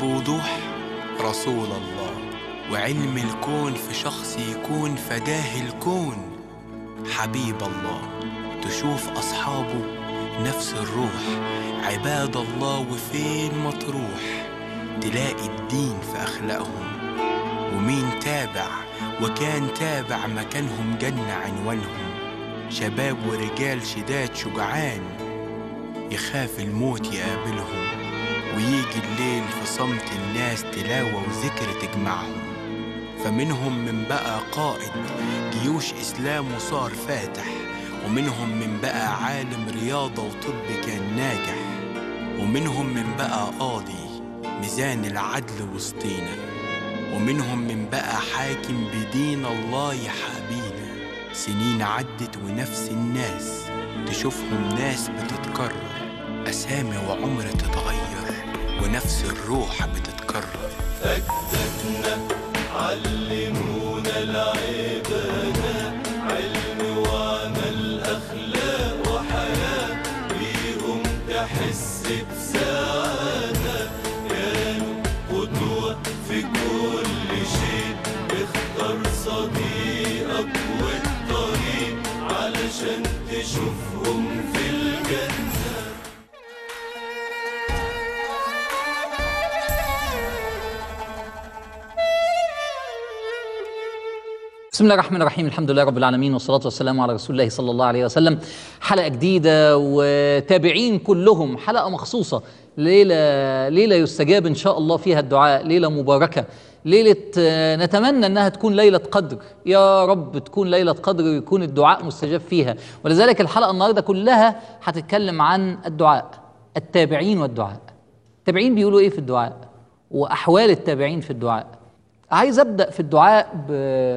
بوضوح رسول الله وعلم الكون في شخص يكون فداه الكون حبيب الله تشوف أصحابه نفس الروح عباد الله وفين ما تروح تلاقي الدين في أخلاقهم ومين تابع وكان تابع مكانهم جنة عنوانهم شباب ورجال شداد شجعان يخاف الموت يقابلهم ويجي الليل في صمت الناس تلاوة وذكر تجمعهم فمنهم من بقى قائد جيوش إسلام وصار فاتح ومنهم من بقى عالم رياضة وطب كان ناجح ومنهم من بقى قاضي ميزان العدل وسطينا ومنهم من بقى حاكم بدين الله يحابينا سنين عدت ونفس الناس تشوفهم ناس بتتكرر أسامي وعمر تتغير ونفس الروح بتتكرر أجدادنا علمونا العبادة علم وعمل أخلاق وحياة بيهم تحس بسعادة كانوا قدوة في كل شيء اختار صديقك والطريق علشان تشوفهم في الجنة بسم الله الرحمن الرحيم الحمد لله رب العالمين والصلاة والسلام على رسول الله صلى الله عليه وسلم حلقة جديدة وتابعين كلهم حلقة مخصوصة ليلة ليلة يستجاب إن شاء الله فيها الدعاء ليلة مباركة ليلة آه، نتمنى أنها تكون ليلة قدر يا رب تكون ليلة قدر ويكون الدعاء مستجاب فيها ولذلك الحلقة النهاردة كلها هتتكلم عن الدعاء التابعين والدعاء التابعين بيقولوا إيه في الدعاء وأحوال التابعين في الدعاء عايز أبدأ في الدعاء ب...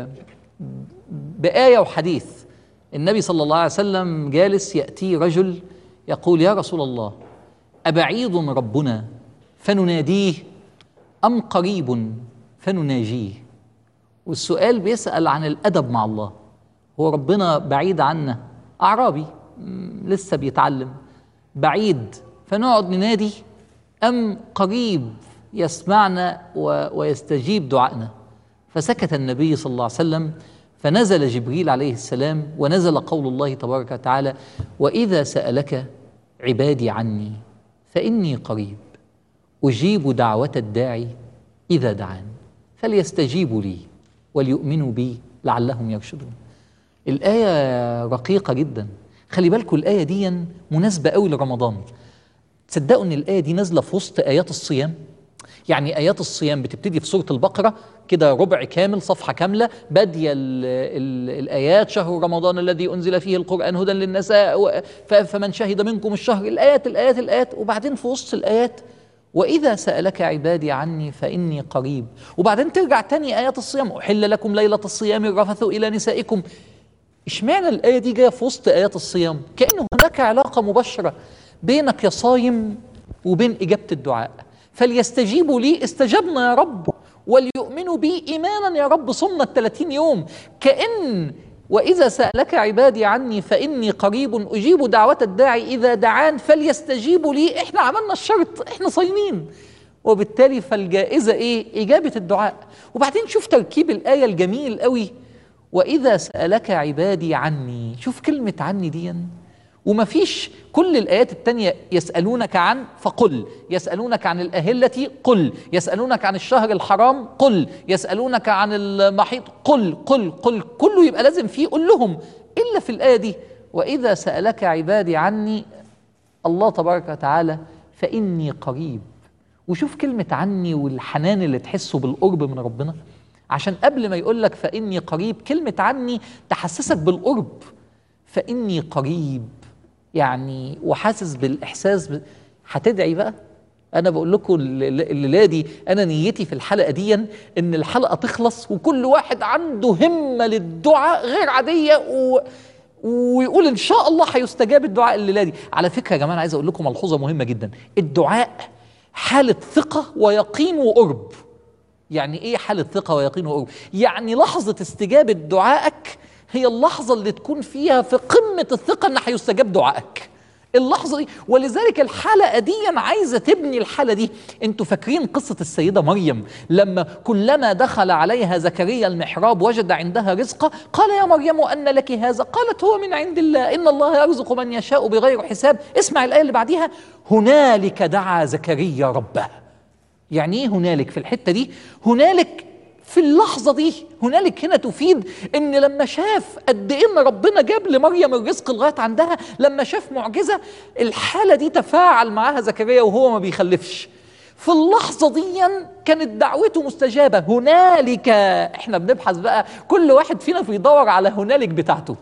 بآية وحديث النبي صلى الله عليه وسلم جالس يأتي رجل يقول يا رسول الله أبعيد ربنا فنناديه أم قريب فنناجيه والسؤال بيسأل عن الأدب مع الله هو ربنا بعيد عنا أعرابي مم، لسه بيتعلم بعيد فنقعد ننادي أم قريب يسمعنا و- ويستجيب دعائنا فسكت النبي صلى الله عليه وسلم فنزل جبريل عليه السلام ونزل قول الله تبارك وتعالى واذا سالك عبادي عني فاني قريب اجيب دعوه الداعي اذا دعان فليستجيبوا لي وليؤمنوا بي لعلهم يرشدون الايه رقيقه جدا خلي بالكم الايه دي مناسبه قوي لرمضان تصدقوا ان الايه دي نازله في وسط ايات الصيام يعني ايات الصيام بتبتدي في سوره البقره كده ربع كامل صفحه كامله باديه ال ال الايات شهر رمضان الذي انزل فيه القران هدى للناس و- ف- فمن شهد منكم الشهر الايات الايات الايات وبعدين في وسط الايات واذا سالك عبادي عني فاني قريب وبعدين ترجع تاني ايات الصيام احل لكم ليله الصيام الرفث الى نسائكم اشمعنى الآية دي جاية في وسط آيات الصيام؟ كأن هناك علاقة مباشرة بينك يا صايم وبين إجابة الدعاء فليستجيبوا لي استجبنا يا رب وليؤمنوا بي إيمانا يا رب صمنا الثلاثين يوم كأن وإذا سألك عبادي عني فإني قريب أجيب دعوة الداعي إذا دعان فليستجيبوا لي إحنا عملنا الشرط إحنا صايمين وبالتالي فالجائزة إيه؟ إجابة الدعاء وبعدين شوف تركيب الآية الجميل قوي وإذا سألك عبادي عني شوف كلمة عني دي وما فيش كل الآيات التانية يسألونك عن فقل يسألونك عن الأهلة قل يسألونك عن الشهر الحرام قل يسألونك عن المحيط قل قل قل كله يبقى لازم فيه قل لهم إلا في الآية دي وإذا سألك عبادي عني الله تبارك وتعالى فإني قريب وشوف كلمة عني والحنان اللي تحسه بالقرب من ربنا عشان قبل ما يقول لك فإني قريب كلمة عني تحسسك بالقرب فإني قريب يعني وحاسس بالإحساس ب... هتدعي بقى أنا بقول لكم الل- الليلة دي أنا نيتي في الحلقة دي إن الحلقة تخلص وكل واحد عنده همة للدعاء غير عادية و... ويقول ان شاء الله هيستجاب الدعاء الليله دي على فكره يا جماعه انا عايز اقول لكم ملحوظه مهمه جدا الدعاء حاله ثقه ويقين وقرب يعني ايه حاله ثقه ويقين وقرب يعني لحظه استجابه دعائك هي اللحظه اللي تكون فيها في قمه الثقه ان هيستجاب دعائك اللحظه دي ولذلك الحلقه دي عايزه تبني الحاله دي انتوا فاكرين قصه السيده مريم لما كلما دخل عليها زكريا المحراب وجد عندها رزقا قال يا مريم ان لك هذا قالت هو من عند الله ان الله يرزق من يشاء بغير حساب اسمع الايه اللي بعديها هنالك دعا زكريا ربه يعني ايه هنالك في الحته دي هنالك في اللحظه دي هنالك هنا تفيد ان لما شاف قد ايه ان ربنا جاب لمريم الرزق لغايه عندها لما شاف معجزه الحاله دي تفاعل معاها زكريا وهو ما بيخلفش في اللحظة دي كانت دعوته مستجابة هنالك احنا بنبحث بقى كل واحد فينا بيدور على هنالك بتاعته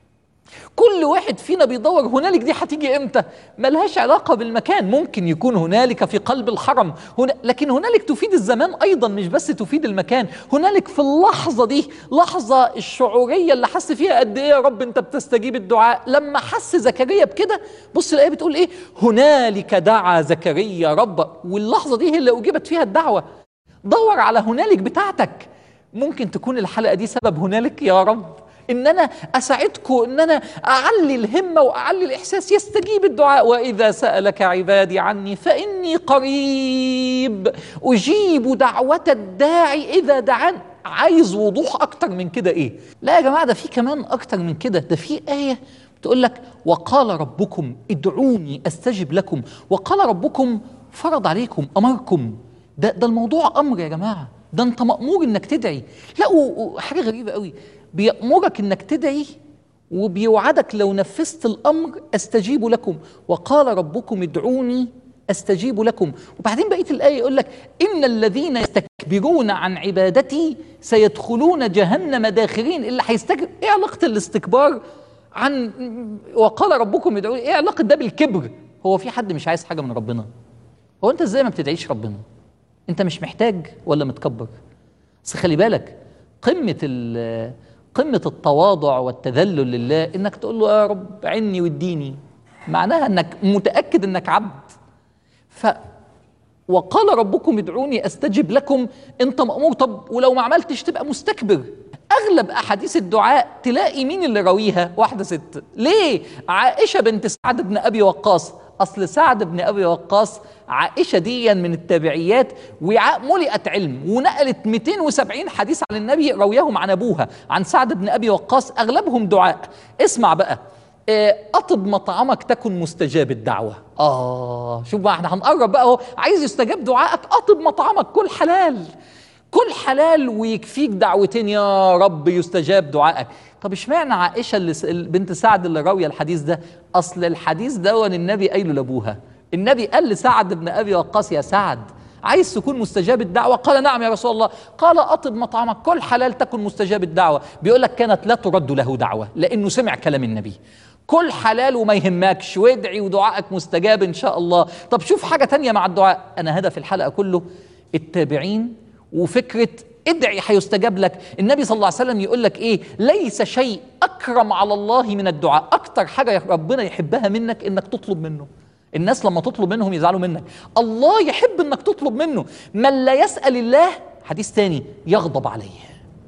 كل واحد فينا بيدور هنالك دي هتيجي امتى ملهاش علاقة بالمكان ممكن يكون هنالك في قلب الحرم هنا لكن هنالك تفيد الزمان ايضا مش بس تفيد المكان هنالك في اللحظة دي لحظة الشعورية اللي حس فيها قد ايه يا رب انت بتستجيب الدعاء لما حس زكريا بكده بص الايه بتقول ايه هنالك دعا زكريا رب واللحظة دي هي اللي اجيبت فيها الدعوة دور على هنالك بتاعتك ممكن تكون الحلقة دي سبب هنالك يا رب ان انا اساعدكم ان انا اعلي الهمه واعلي الاحساس يستجيب الدعاء واذا سالك عبادي عني فاني قريب اجيب دعوه الداعي اذا دعان عايز وضوح اكتر من كده ايه لا يا جماعه ده في كمان اكتر من كده ده في ايه بتقول لك وقال ربكم ادعوني استجب لكم وقال ربكم فرض عليكم امركم ده ده الموضوع امر يا جماعه ده انت مامور انك تدعي لا وحاجه غريبه قوي بيأمرك انك تدعي وبيوعدك لو نفذت الامر استجيب لكم وقال ربكم ادعوني استجيب لكم وبعدين بقيه الايه يقول لك ان الذين يستكبرون عن عبادتي سيدخلون جهنم داخرين اللي هيستكبر ايه علاقه الاستكبار عن وقال ربكم ادعوني ايه علاقه ده بالكبر هو في حد مش عايز حاجه من ربنا هو انت ازاي ما بتدعيش ربنا انت مش محتاج ولا متكبر بس خلي بالك قمه قمة التواضع والتذلل لله انك تقول له يا رب عني واديني معناها انك متأكد انك عبد ف وقال ربكم ادعوني استجب لكم انت مأمور طب ولو ما عملتش تبقى مستكبر اغلب احاديث الدعاء تلاقي مين اللي راويها واحده ست ليه عائشه بنت سعد بن ابي وقاص اصل سعد بن ابي وقاص عائشه دي من التابعيات وعاء ملئت علم ونقلت 270 حديث عن النبي رويهم عن ابوها عن سعد بن ابي وقاص اغلبهم دعاء اسمع بقى آه، اطب مطعمك تكن مستجاب الدعوه اه شوف بقى احنا هنقرب بقى اهو عايز يستجاب دعائك اطب مطعمك كل حلال كل حلال ويكفيك دعوتين يا رب يستجاب دعائك طب اشمعنى عائشه اللي س- بنت سعد اللي راويه الحديث ده اصل الحديث ده النبي قايله لابوها النبي قال لسعد بن ابي وقاص يا سعد عايز تكون مستجاب الدعوة قال نعم يا رسول الله قال أطب مطعمك كل حلال تكن مستجاب الدعوة بيقول لك كانت لا ترد له دعوة لأنه سمع كلام النبي كل حلال وما يهمكش وادعي ودعائك مستجاب إن شاء الله طب شوف حاجة تانية مع الدعاء أنا هدف الحلقة كله التابعين وفكرة ادعي هيستجاب لك النبي صلى الله عليه وسلم يقول لك ايه ليس شيء اكرم على الله من الدعاء اكتر حاجه ربنا يحبها منك انك تطلب منه الناس لما تطلب منهم يزعلوا منك الله يحب انك تطلب منه من لا يسال الله حديث تاني يغضب عليه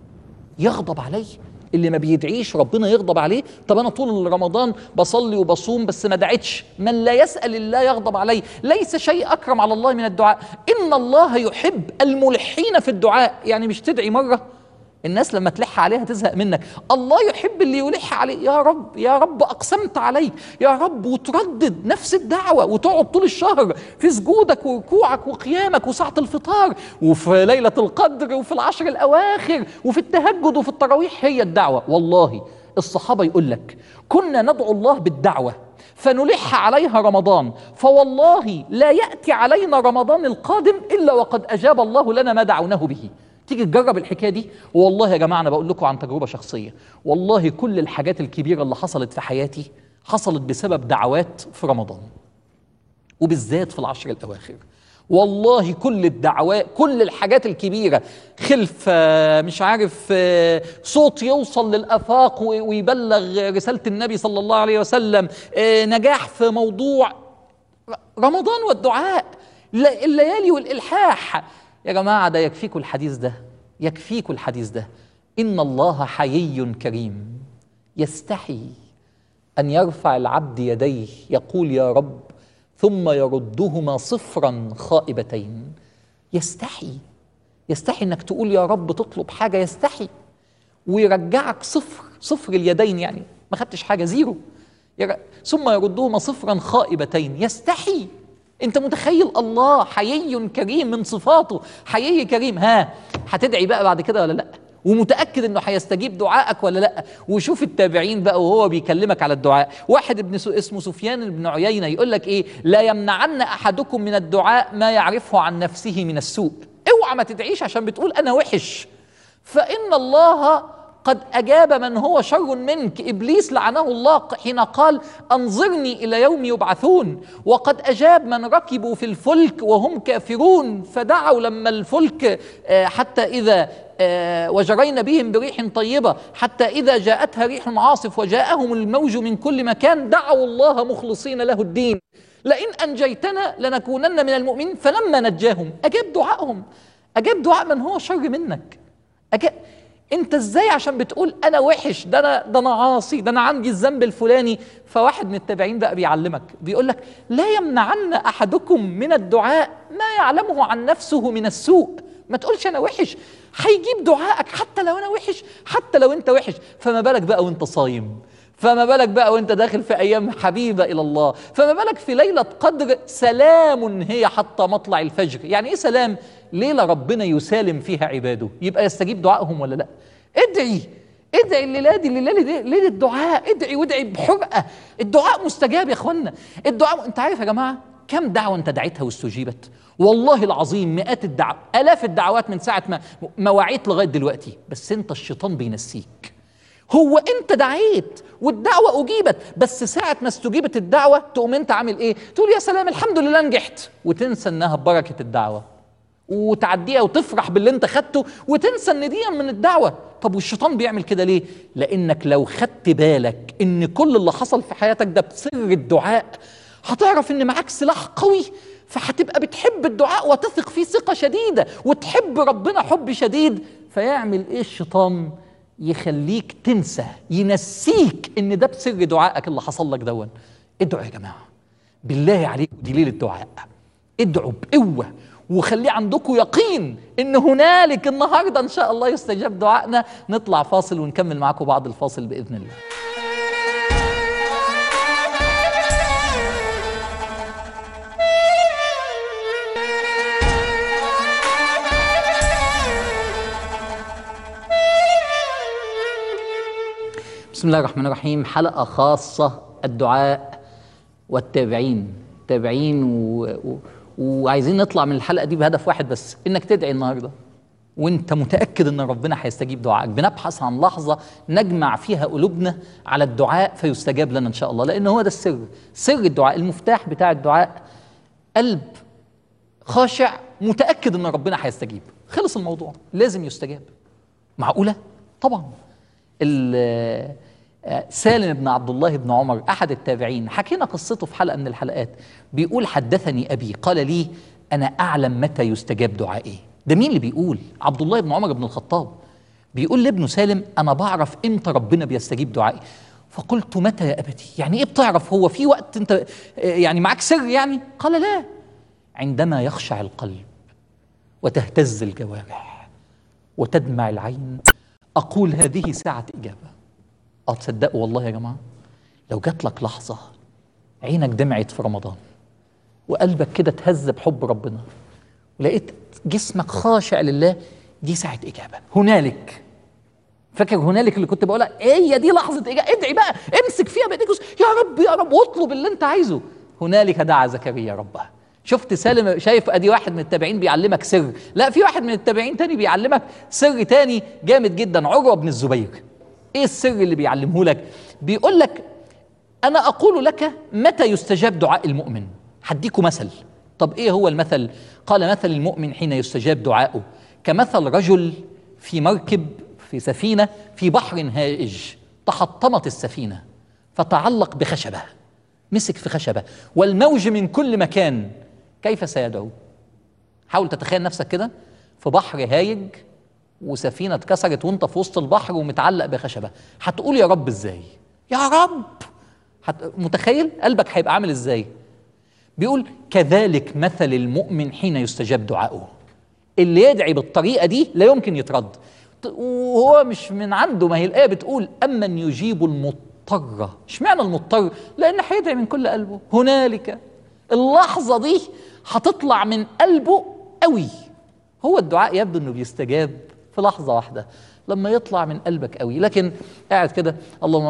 يغضب عليه اللي ما بيدعيش ربنا يغضب عليه طب انا طول رمضان بصلي وبصوم بس ما دعيتش من لا يسال الله يغضب عليه ليس شيء اكرم على الله من الدعاء ان الله يحب الملحين في الدعاء يعني مش تدعي مره الناس لما تلح عليها تزهق منك الله يحب اللي يلح عليه يا رب يا رب اقسمت عليك يا رب وتردد نفس الدعوه وتقعد طول الشهر في سجودك وركوعك وقيامك وساعه الفطار وفي ليله القدر وفي العشر الاواخر وفي التهجد وفي التراويح هي الدعوه والله الصحابه يقول لك كنا ندعو الله بالدعوه فنلح عليها رمضان فوالله لا ياتي علينا رمضان القادم الا وقد اجاب الله لنا ما دعوناه به تيجي تجرب الحكايه دي والله يا جماعه انا بقول لكم عن تجربه شخصيه والله كل الحاجات الكبيره اللي حصلت في حياتي حصلت بسبب دعوات في رمضان وبالذات في العشر الاواخر والله كل الدعوات كل الحاجات الكبيره خلف آه، مش عارف آه، صوت يوصل للافاق و- ويبلغ رساله النبي صلى الله عليه وسلم آه، نجاح في موضوع رمضان والدعاء ل- الليالي والإلحاح يا جماعة ده يكفيكوا الحديث ده يكفيكوا الحديث ده إن الله حيي كريم يستحي ان يرفع العبد يديه يقول يا رب ثم يردهما صفرا خائبتين يستحي يستحي انك تقول يا رب تطلب حاجه يستحي ويرجعك صفر صفر اليدين يعني ما خدتش حاجه زيرو ير- ثم يردهما صفرا خائبتين يستحي انت متخيل الله حيي كريم من صفاته حيي كريم ها هتدعي بقى بعد كده ولا لا ومتاكد انه هيستجيب دعائك ولا لا وشوف التابعين بقى وهو بيكلمك على الدعاء واحد ابن سو اسمه سفيان بن عيينه يقول لك ايه لا يمنعن احدكم من الدعاء ما يعرفه عن نفسه من السوء اوعى ما تدعيش عشان بتقول انا وحش فإن الله قد أجاب من هو شر منك إبليس لعنه الله حين قال أنظرني إلى يوم يبعثون وقد أجاب من ركبوا في الفلك وهم كافرون فدعوا لما الفلك آه، حتى إذا آه، وجرينا بهم بريح طيبة حتى إذا جاءتها ريح عاصف وجاءهم الموج من كل مكان دعوا الله مخلصين له الدين لئن أنجيتنا لنكونن من المؤمنين فلما نجاهم أجاب دعائهم أجاب دعاء من هو شر منك أجا... انت ازاي عشان بتقول انا وحش ده انا ده انا عاصي ده انا عندي الذنب الفلاني فواحد من التابعين بقى بيعلمك بيقول لك لا يمنعن احدكم من الدعاء ما يعلمه عن نفسه من السوء ما تقولش انا وحش هيجيب دعائك حتى لو انا وحش حتى لو انت وحش فما بالك بقى وانت صايم فما بالك بقى وانت داخل في ايام حبيبه الى الله فما بالك في ليله قدر سلام هي حتى مطلع الفجر يعني ايه سلام ليله ربنا يسالم فيها عباده يبقى يستجيب دعائهم ولا لا ادعي ادعي الليله دي الليله دي ليله الدعاء ادعي وادعي بحرقه الدعاء مستجاب يا اخوانا الدعاء انت عارف يا جماعه كم دعوه انت دعيتها واستجيبت والله العظيم مئات الدعوات الاف الدعوات من ساعه ما ما وعيت لغايه دلوقتي بس انت الشيطان بينسيك هو انت دعيت والدعوه اجيبت بس ساعه ما استجيبت الدعوه تقوم انت عامل ايه تقول يا سلام الحمد لله نجحت وتنسى انها ببركه الدعوه وتعديها وتفرح باللي انت خدته وتنسى ان دي من الدعوه طب والشيطان بيعمل كده ليه لانك لو خدت بالك ان كل اللي حصل في حياتك ده بسر الدعاء هتعرف ان معاك سلاح قوي فهتبقى بتحب الدعاء وتثق فيه ثقه شديده وتحب ربنا حب شديد فيعمل ايه الشيطان يخليك تنسى ينسيك ان ده بسر دعائك اللي حصل لك دون ادعوا يا جماعه بالله عليكم دي ليله دعاء ادعوا بقوه وخليه عندكم يقين ان هنالك النهارده ان شاء الله يستجاب دعائنا نطلع فاصل ونكمل معاكم بعد الفاصل باذن الله بسم الله الرحمن الرحيم حلقة خاصة الدعاء والتابعين تابعين و... و... وعايزين نطلع من الحلقة دي بهدف واحد بس إنك تدعي النهاردة وانت متأكد ان ربنا هيستجيب دعائك بنبحث عن لحظة نجمع فيها قلوبنا على الدعاء فيستجاب لنا ان شاء الله لان هو ده السر سر الدعاء المفتاح بتاع الدعاء قلب خاشع متأكد ان ربنا هيستجيب خلص الموضوع لازم يستجاب معقولة طبعا ال- آه، سالم بن عبد الله بن عمر احد التابعين حكينا قصته في حلقه من الحلقات بيقول حدثني ابي قال لي انا اعلم متى يستجاب دعائي ده مين اللي بيقول عبد الله بن عمر بن الخطاب بيقول لابنه سالم انا بعرف امتى ربنا بيستجيب دعائي فقلت متى يا ابتي يعني ايه بتعرف هو في وقت انت آه، يعني معاك سر يعني قال لا عندما يخشع القلب وتهتز الجوارح وتدمع العين أقول هذه ساعة إجابة أه تصدقوا والله يا جماعة لو جات لك لحظة عينك دمعت في رمضان وقلبك كده اتهز بحب ربنا ولقيت جسمك خاشع لله دي ساعة إجابة هنالك فاكر هنالك اللي كنت بقولها هي دي لحظة إجابة ادعي بقى امسك فيها بإيديك وس- يا رب يا رب واطلب اللي أنت عايزه هنالك دعا زكريا ربه شفت سالم شايف ادي واحد من التابعين بيعلمك سر لا في واحد من التابعين تاني بيعلمك سر تاني جامد جدا عروه بن الزبير ايه السر اللي بيعلمه لك بيقول لك انا اقول لك متى يستجاب دعاء المؤمن هديكوا مثل طب ايه هو المثل قال مثل المؤمن حين يستجاب دعاؤه كمثل رجل في مركب في سفينه في بحر هائج تحطمت السفينه فتعلق بخشبه مسك في خشبه والموج من كل مكان كيف سيدعو حاول تتخيل نفسك كده في بحر هايج وسفينه اتكسرت وانت في وسط البحر ومتعلق بخشبه هتقول يا رب ازاي يا رب هت... متخيل قلبك هيبقى عامل ازاي بيقول كذلك مثل المؤمن حين يستجاب دعاؤه اللي يدعي بالطريقه دي لا يمكن يترد ت- وهو مش من عنده ما هي الايه بتقول امن يجيب المضطر اشمعنى المضطر لان هيدعي من كل قلبه هنالك اللحظه دي هتطلع من قلبه قوي هو الدعاء يبدو انه بيستجاب في لحظه واحده لما يطلع من قلبك قوي لكن قاعد كده اللهم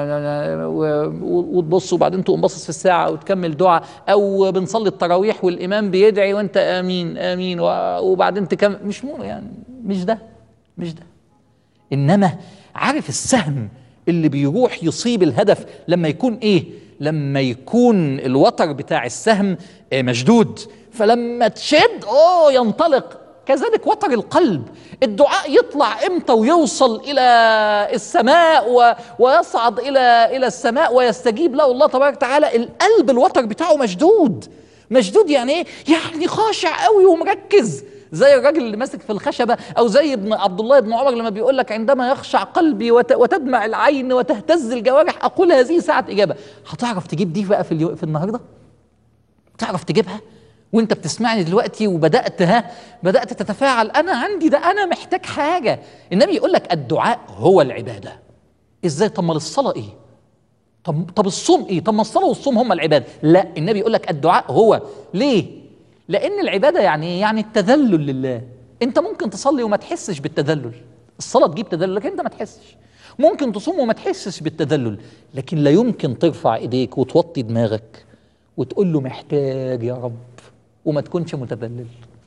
و- وتبص وبعدين تقوم باصص في الساعه وتكمل دعاء او بنصلي التراويح والامام بيدعي وانت امين امين و- وبعدين تكمل مش مو يعني مش ده مش ده انما عارف السهم اللي بيروح يصيب الهدف لما يكون ايه لما يكون الوتر بتاع السهم آه، مشدود فلما تشد اوه ينطلق كذلك وتر القلب الدعاء يطلع امتى ويوصل الى السماء و... ويصعد الى الى السماء ويستجيب له الله تبارك وتعالى القلب الوتر بتاعه مشدود مشدود يعني ايه يعني خاشع قوي ومركز زي الراجل اللي ماسك في الخشبه او زي ابن عبد الله بن عمر لما بيقول لك عندما يخشع قلبي وت... وتدمع العين وتهتز الجوارح اقول هذه ساعه اجابه هتعرف تجيب دي بقى في اليو... في النهارده تعرف تجيبها وانت بتسمعني دلوقتي وبدات ها بدات تتفاعل انا عندي ده انا محتاج حاجه النبي يقول لك الدعاء هو العباده ازاي طب ما الصلاه ايه طب طب الصوم ايه طب ما الصلاه والصوم هم العباده لا النبي يقول لك الدعاء هو ليه لان العباده يعني ايه يعني التذلل لله انت ممكن تصلي وما تحسش بالتذلل الصلاه تجيب تذلل لكن انت ما تحسش ممكن تصوم وما تحسش بالتذلل لكن لا يمكن ترفع ايديك وتوطي دماغك وتقول له محتاج يا رب وما تكونش متذلل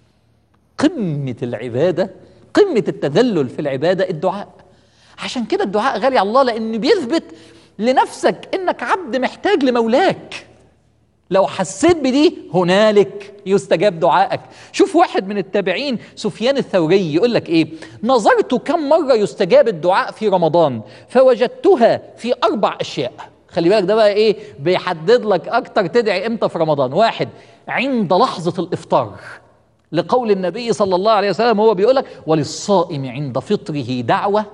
قمة العبادة قمة التذلل في العبادة الدعاء عشان كده الدعاء غالي على الله لأنه بيثبت لنفسك إنك عبد محتاج لمولاك لو حسيت بدي هنالك يستجاب دعائك شوف واحد من التابعين سفيان الثوري يقول لك ايه نظرت كم مرة يستجاب الدعاء في رمضان فوجدتها في أربع أشياء خلي بالك ده بقى ايه بيحدد لك أكتر تدعي امتى في رمضان واحد عند لحظة الإفطار لقول النبي صلى الله عليه وسلم هو بيقول لك وللصائم عند فطره دعوة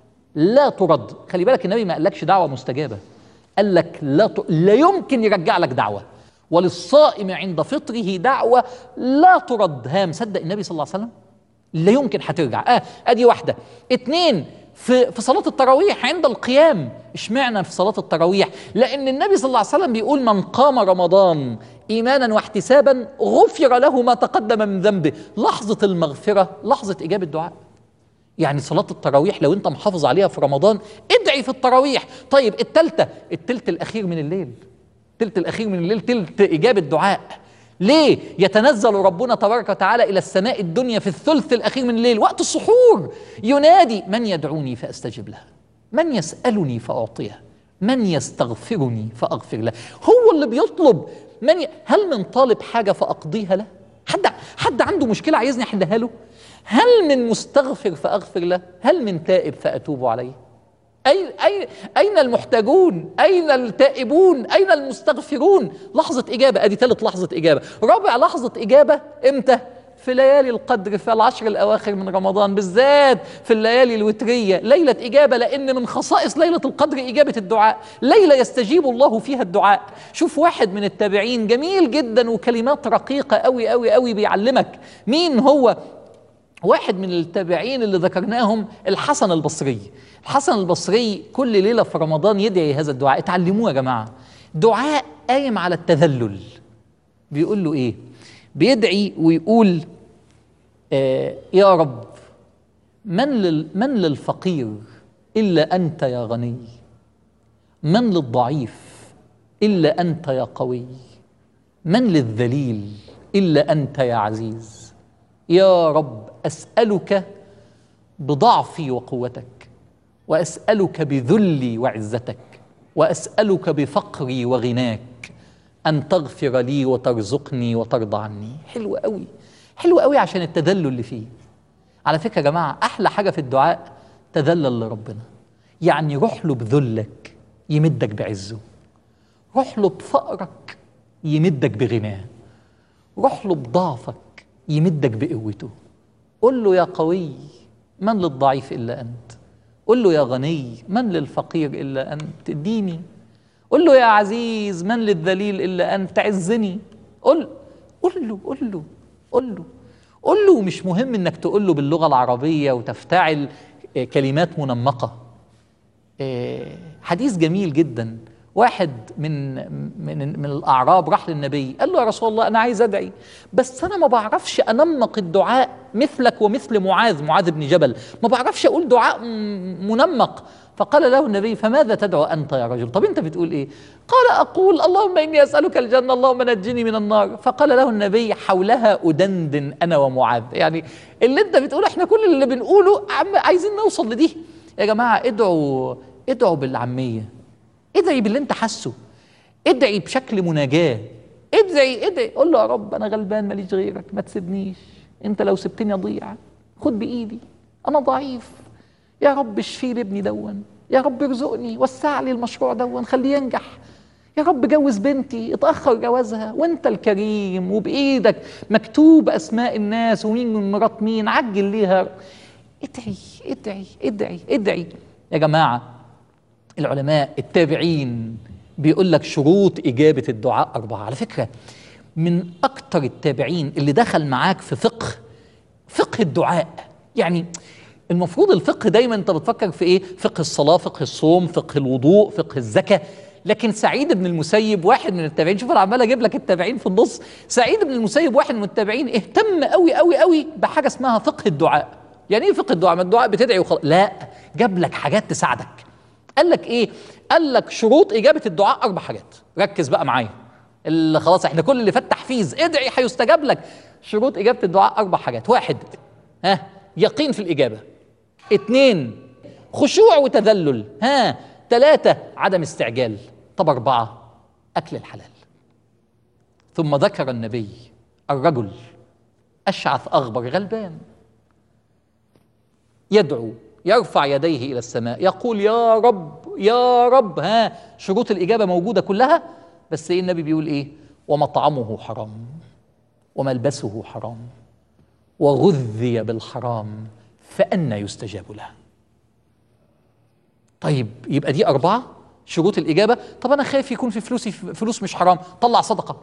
لا ترد خلي بالك النبي ما قالكش دعوة مستجابة قال لك لا, ت... لا يمكن يرجع لك دعوة وللصائم عند فطره دعوة لا ترد ها مصدق النبي صلى الله عليه وسلم لا يمكن هترجع اه ادي واحدة اتنين في في صلاة التراويح عند القيام اشمعنى في صلاة التراويح لأن النبي صلى الله عليه وسلم بيقول من قام رمضان إيمانا واحتسابا غفر له ما تقدم من ذنبه لحظة المغفرة لحظة إجابة دعاء يعني صلاة التراويح لو أنت محافظ عليها في رمضان ادعي في التراويح طيب التالتة التلت الأخير من الليل التلت الأخير من الليل تلت إجابة دعاء ليه يتنزل ربنا تبارك وتعالى إلى السماء الدنيا في الثلث الأخير من الليل وقت السحور ينادي من يدعوني فأستجب له من يسألني فأعطيه من يستغفرني فأغفر له هو اللي بيطلب من ي... هل من طالب حاجة فأقضيها له حد حد عنده مشكلة عايزني أحلها له هل من مستغفر فأغفر له هل من تائب فأتوب عليه أين أين أين المحتاجون؟ أين التائبون؟ أين المستغفرون؟ لحظة إجابة أدي ثالث لحظة إجابة، رابع لحظة إجابة إمتى؟ في ليالي القدر في العشر الأواخر من رمضان بالذات في الليالي الوترية ليلة إجابة لأن من خصائص ليلة القدر إجابة الدعاء ليلة يستجيب الله فيها الدعاء شوف واحد من التابعين جميل جدا وكلمات رقيقة أوي أوي أوي بيعلمك مين هو واحد من التابعين اللي ذكرناهم الحسن البصري الحسن البصري كل ليلة في رمضان يدعي هذا الدعاء اتعلموه يا جماعة دعاء قايم على التذلل بيقول له ايه بيدعي ويقول آه يا رب من لل من للفقير الا انت يا غني من للضعيف الا انت يا قوي من للذليل الا انت يا عزيز يا رب اسالك بضعفي وقوتك واسالك بذلي وعزتك واسالك بفقري وغناك ان تغفر لي وترزقني وترضى عني حلو قوي حلو قوي عشان التذلل اللي فيه على فكره يا جماعه احلى حاجه في الدعاء تذلل لربنا يعني روح له بذلك يمدك بعزه روح له بفقرك يمدك بغناه روح له بضعفك يمدك بقوته قل له يا قوي من للضعيف الا انت قل له يا غني من للفقير الا انت اديني قل له يا عزيز من للذليل الا انت عزني قل قل له قل له قل له قل له مش مهم انك تقول له باللغه العربيه وتفتعل آه، كلمات منمقه آه، حديث جميل جدا واحد من من من الاعراب راح للنبي قال له يا رسول الله انا عايز ادعي بس انا ما بعرفش انمق الدعاء مثلك ومثل معاذ معاذ بن جبل ما بعرفش اقول دعاء م- منمق فقال له النبي فماذا تدعو انت يا رجل طب انت بتقول ايه قال اقول اللهم اني اسالك الجنه اللهم نجني من النار فقال له النبي حولها ادندن انا ومعاذ يعني اللي انت بتقوله احنا كل اللي بنقوله عم عايزين نوصل لدي يا جماعه ادعوا ادعوا بالعاميه ادعي باللي انت حاسه ادعي بشكل مناجاه ادعي ادعي قول له يا رب انا غلبان ماليش غيرك ما تسيبنيش انت لو سبتني اضيع خد بايدي انا ضعيف يا رب اشفي لي ابني دون يا رب ارزقني وسع لي المشروع دون خليه ينجح يا رب جوز بنتي اتاخر جوازها وانت الكريم وبايدك مكتوب اسماء الناس ومين من مرات مين عجل ليها ادعي ادعي ادعي ادعي يا جماعه العلماء التابعين بيقول لك شروط إجابة الدعاء أربعة على فكرة من أكتر التابعين اللي دخل معاك في فقه فقه الدعاء يعني المفروض الفقه دايما انت بتفكر في ايه فقه الصلاة فقه الصوم فقه الوضوء فقه الزكاة لكن سعيد بن المسيب واحد من التابعين شوف انا عمال اجيب لك التابعين في النص سعيد بن المسيب واحد من التابعين اهتم قوي قوي قوي بحاجه اسمها فقه الدعاء يعني ايه فقه الدعاء ما الدعاء بتدعي وخلاص لا جاب لك حاجات تساعدك قال لك ايه قال لك شروط اجابه الدعاء اربع حاجات ركز بقى معايا اللي خلاص احنا كل اللي فات تحفيز ادعي هيستجاب لك شروط اجابه الدعاء اربع حاجات واحد ها يقين في الاجابه اتنين خشوع وتذلل ها ثلاثة عدم استعجال طب أربعة أكل الحلال ثم ذكر النبي الرجل أشعث أغبر غلبان يدعو يرفع يديه إلى السماء يقول يا رب يا رب ها شروط الإجابة موجودة كلها بس إيه النبي بيقول إيه ومطعمه حرام وملبسه حرام وغذي بالحرام فأنى يستجاب له طيب يبقى دي أربعة شروط الإجابة طب أنا خايف يكون في فلوسي فلوس مش حرام طلع صدقة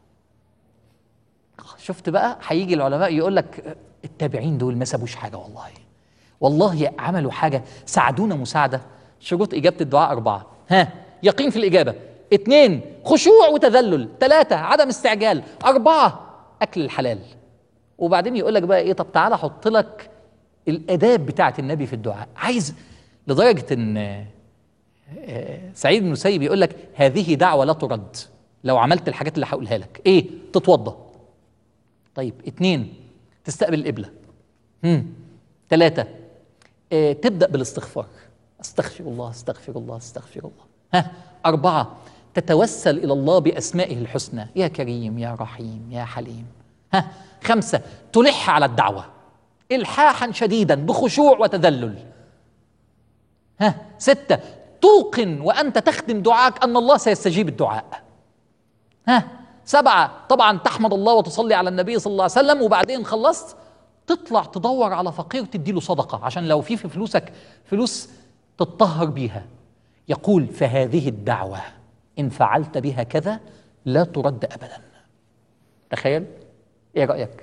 شفت بقى هيجي العلماء يقول لك التابعين دول ما سابوش حاجة والله والله عملوا حاجة ساعدونا مساعدة شروط إجابة الدعاء أربعة ها يقين في الإجابة اثنين خشوع وتذلل ثلاثة عدم استعجال أربعة أكل الحلال وبعدين يقول لك بقى إيه طب تعالى أحط لك الآداب بتاعة النبي في الدعاء عايز لدرجة إن آه، سعيد بن المسيب يقول لك هذه دعوة لا ترد لو عملت الحاجات اللي هقولها لك إيه تتوضأ طيب اتنين تستقبل القبلة هم ثلاثة آه، تبدأ بالاستغفار استغفر الله استغفر الله استغفر الله ها أربعة تتوسل إلى الله بأسمائه الحسنى يا كريم يا رحيم يا حليم ها خمسة تلح على الدعوة إلحاحا شديدا بخشوع وتذلل ها ستة توقن وأنت تخدم دعاءك أن الله سيستجيب الدعاء ها سبعة طبعا تحمد الله وتصلي على النبي صلى الله عليه وسلم وبعدين خلصت تطلع تدور على فقير تديله صدقة عشان لو في في فلوسك فلوس تتطهر بيها يقول فهذه الدعوة إن فعلت بها كذا لا ترد أبدا تخيل إيه رأيك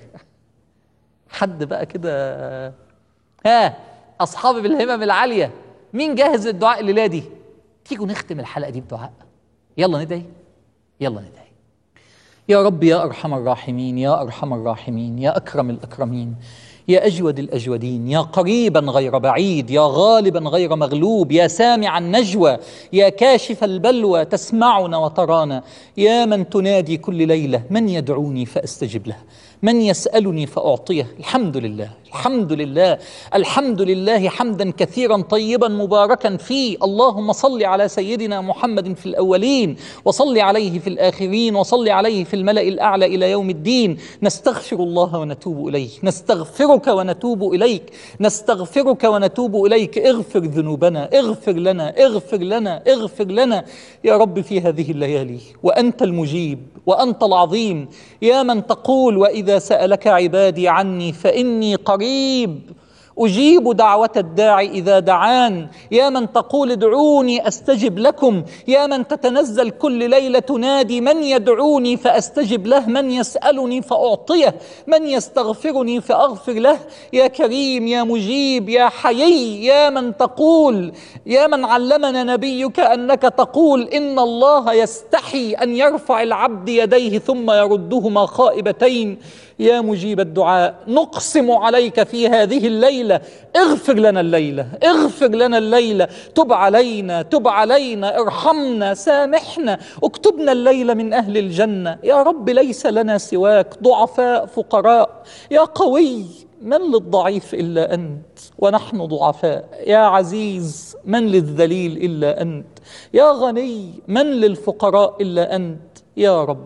حد بقى كده ها أصحابي بالهمم العالية مين جاهز للدعاء الليلة دي تيجوا نختم الحلقة دي بدعاء يلا ندعي يلا ندعي يا رب يا ارحم الراحمين يا ارحم الراحمين يا اكرم الاكرمين يا اجود الاجودين يا قريبا غير بعيد يا غالبا غير مغلوب يا سامع النجوى يا كاشف البلوى تسمعنا وترانا يا من تنادي كل ليله من يدعوني فاستجب له من يسالني فاعطيه الحمد لله الحمد لله الحمد لله حمدا كثيرا طيبا مباركا فيه اللهم صل على سيدنا محمد في الاولين وصل عليه في الاخرين وصل عليه في الملا الاعلى الى يوم الدين نستغفر الله ونتوب اليه نستغفرك ونتوب اليك نستغفرك ونتوب اليك اغفر ذنوبنا اغفر لنا اغفر لنا اغفر لنا يا رب في هذه الليالي وانت المجيب وانت العظيم يا من تقول واذا سالك عبادي عني فاني قريب اجيب دعوه الداعي اذا دعان يا من تقول ادعوني استجب لكم يا من تتنزل كل ليله تنادي من يدعوني فاستجب له من يسالني فاعطيه من يستغفرني فاغفر له يا كريم يا مجيب يا حيي يا من تقول يا من علمنا نبيك انك تقول ان الله يستحي ان يرفع العبد يديه ثم يردهما خائبتين يا مجيب الدعاء نقسم عليك في هذه الليله اغفر لنا الليله اغفر لنا الليله تب علينا تب علينا ارحمنا سامحنا اكتبنا الليله من اهل الجنه يا رب ليس لنا سواك ضعفاء فقراء يا قوي من للضعيف الا انت ونحن ضعفاء يا عزيز من للذليل الا انت يا غني من للفقراء الا انت يا رب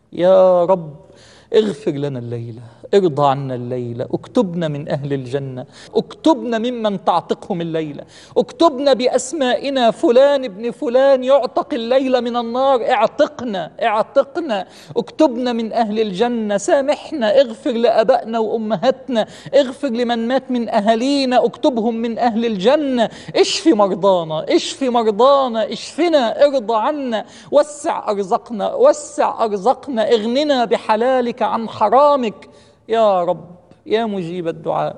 يا رب اغفر لنا الليله ارضى عنا الليله اكتبنا من اهل الجنه اكتبنا ممن تعتقهم الليله اكتبنا باسمائنا فلان ابن فلان يعتق الليله من النار اعتقنا اعتقنا اكتبنا من اهل الجنه سامحنا اغفر لابائنا وامهاتنا اغفر لمن مات من اهالينا اكتبهم من اهل الجنه اشفي مرضانا اشفي مرضانا اشفنا ارضى عنا وسع ارزقنا وسع ارزقنا اغننا بحلالك عن حرامك يا رب يا مجيب الدعاء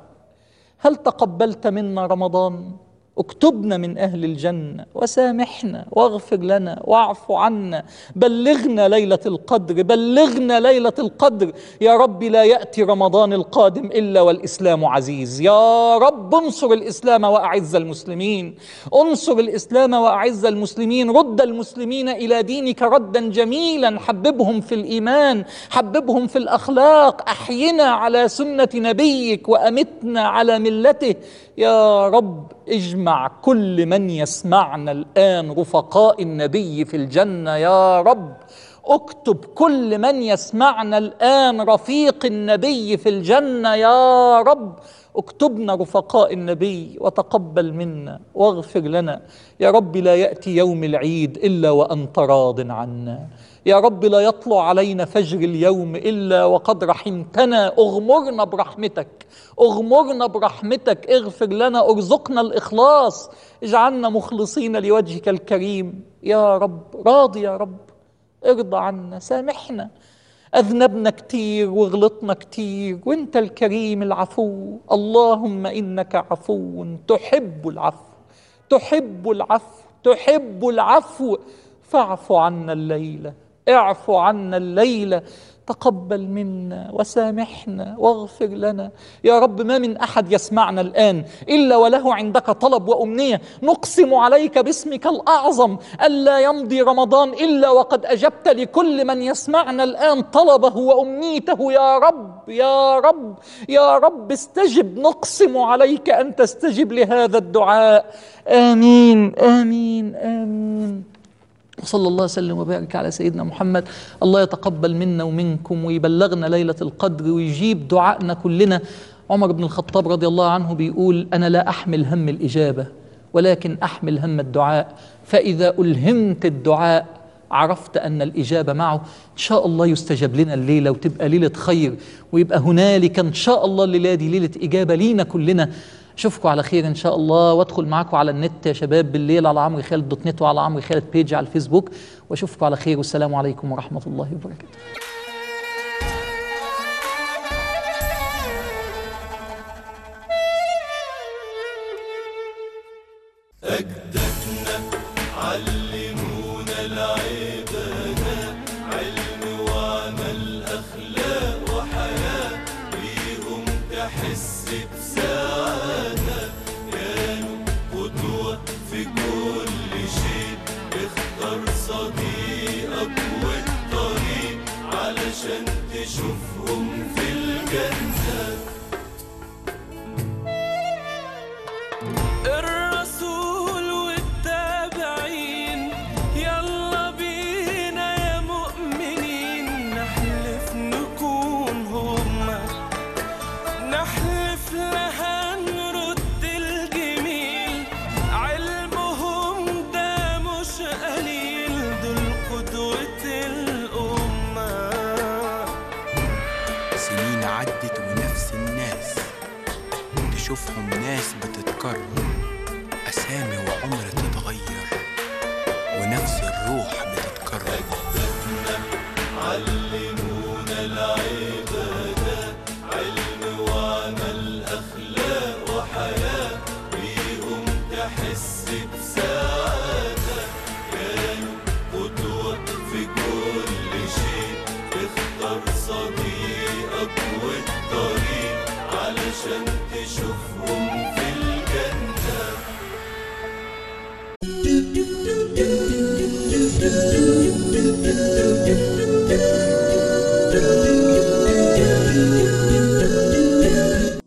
هل تقبلت منا رمضان اكتبنا من اهل الجنه وسامحنا واغفر لنا واعف عنا بلغنا ليله القدر بلغنا ليله القدر يا رب لا ياتي رمضان القادم الا والاسلام عزيز يا رب انصر الاسلام واعز المسلمين انصر الاسلام واعز المسلمين رد المسلمين الى دينك ردا جميلا حببهم في الايمان حببهم في الاخلاق احينا على سنه نبيك وامتنا على ملته يا رب اجمع كل من يسمعنا الان رفقاء النبي في الجنه يا رب اكتب كل من يسمعنا الان رفيق النبي في الجنه يا رب اكتبنا رفقاء النبي وتقبل منا واغفر لنا يا رب لا ياتي يوم العيد الا وانت راض عنا يا رب لا يطلع علينا فجر اليوم الا وقد رحمتنا اغمرنا برحمتك اغمرنا برحمتك اغفر لنا ارزقنا الاخلاص اجعلنا مخلصين لوجهك الكريم يا رب راضي يا رب ارضى عنا سامحنا أذنبنا كتير وغلطنا كتير وانت الكريم العفو اللهم إنك عفو تحب العفو تحب العفو تحب العفو فاعف عنا الليلة اعف عنا الليلة تقبل منا وسامحنا واغفر لنا يا رب ما من احد يسمعنا الان الا وله عندك طلب وامنيه نقسم عليك باسمك الاعظم الا يمضي رمضان الا وقد اجبت لكل من يسمعنا الان طلبه وامنيته يا رب يا رب يا رب استجب نقسم عليك ان تستجب لهذا الدعاء امين امين امين وصلى الله وسلم وبارك على سيدنا محمد الله يتقبل منا ومنكم ويبلغنا ليلة القدر ويجيب دعائنا كلنا عمر بن الخطاب رضي الله عنه بيقول أنا لا أحمل هم الإجابة ولكن أحمل هم الدعاء فإذا ألهمت الدعاء عرفت أن الإجابة معه إن شاء الله يستجاب لنا الليلة وتبقى ليلة خير ويبقى هنالك إن شاء الله الليلة دي ليلة إجابة لينا كلنا اشوفكم على خير ان شاء الله وادخل معاكم على النت يا شباب بالليل على عمرو خالد دوت نت وعلى عمرو خالد بيج على الفيسبوك واشوفكم على خير والسلام عليكم ورحمه الله وبركاته أجدادنا علمونا العبادة علم وعمل أخلاق وحياة بيهم تحس بسعادة كانوا قدوة في كل شيء اختار صديقك والطريق علشان تشوفهم في الجنة الرسول والتابعين يلا بينا يا مؤمنين نحلف نكون هما نحلف لها نرد بنشوفهم ناس بتتكرر أسامي وعمر تتغير ونفس الروح بتتكرر علمونا العين